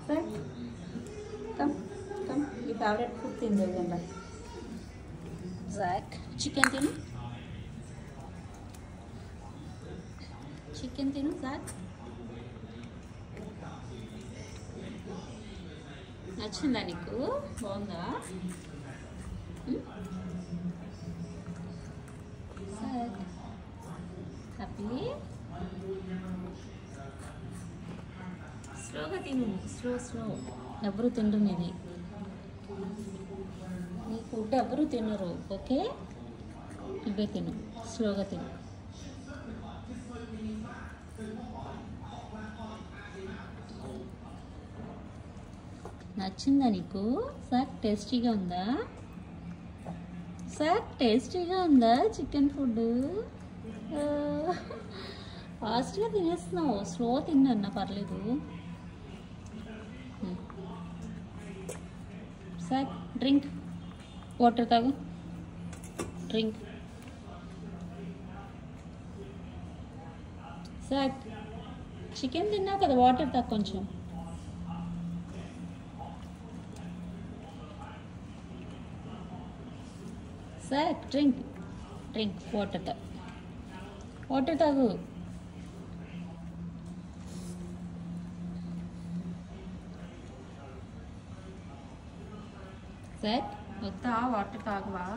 Sir come come ఈ favourite food తిందా Jack chicken తిను చికెన్ తిను జాక్ నచ్చిందా నీకు బాగుందా జాక్ హ్యాపీ స్లోగా తిను స్లో స్లో ఎవరు తిండు ఇది నీ ఫుడ్ ఎవరు తినరు ఓకే ఇవే తిను స్లోగా తిను నచ్చిందా నీకు సార్ టేస్టీగా ఉందా సార్ టేస్టీగా ఉందా చికెన్ ఫుడ్ ఫాస్ట్గా తినేస్తున్నావు స్లో తిన్నా పర్లేదు సార్ డ్రింక్ వాటర్ తాగు డ్రింక్ సార్ చికెన్ తిన్నావు కదా వాటర్ తాగు కొంచెం సార్ డ్రింక్ డ్రింక్ వాటర్ తాగు వాటర్ తాగు సార్ వద్దా వాటర్ తాగవా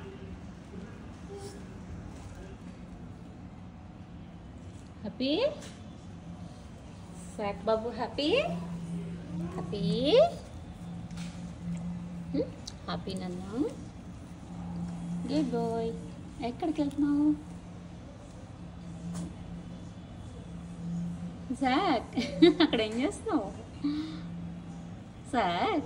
హ్యాపీ సాక్ బాబు హ్యాపీ హ్యాపీ హ్యాపీ నన్న గుడ్ బాయ్ ఎక్కడికి వెళ్తున్నావు సాక్ అక్కడ ఏం చేస్తున్నావు సాక్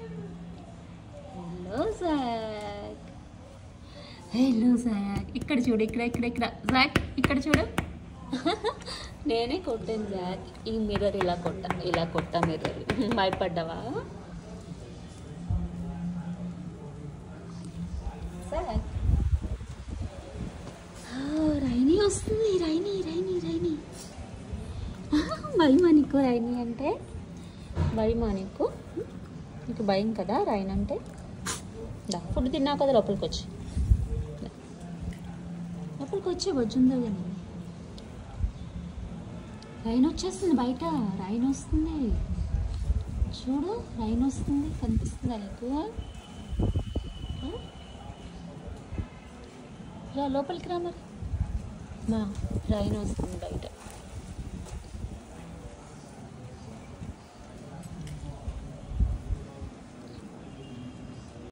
హలో జాక్ హలో జాక్ ఇక్కడ చూడు ఇక్కడ ఇక్కడ ఇక్కడ జాక్ ఇక్కడ చూడు నేనే కొట్టాను జాక్ ఈ మిర్రర్ ఇలా కొట్టా ఇలా కొట్టా మిర్రర్ భయపడ్డావా జాక్ రైనీ వస్తుంది రైనీ రైనీ రైనీ భయమా నీకు రైనీ అంటే భయమా నీకు నీకు భయం కదా రైన్ అంటే దా ఫుడ్ తిన్నావు కదా లోపలికి వచ్చి దా. లోపలికి వచ్చి బొజ్జుందో కానీ రైన్ వచ్చేస్తుంది బయట రైన్ వస్తుంది చూడు రైన్ వస్తుంది కనిపిస్తుందా నీకు ఆ? రా లోపలికి రా మరి మా రైన్ వస్తుంది బయట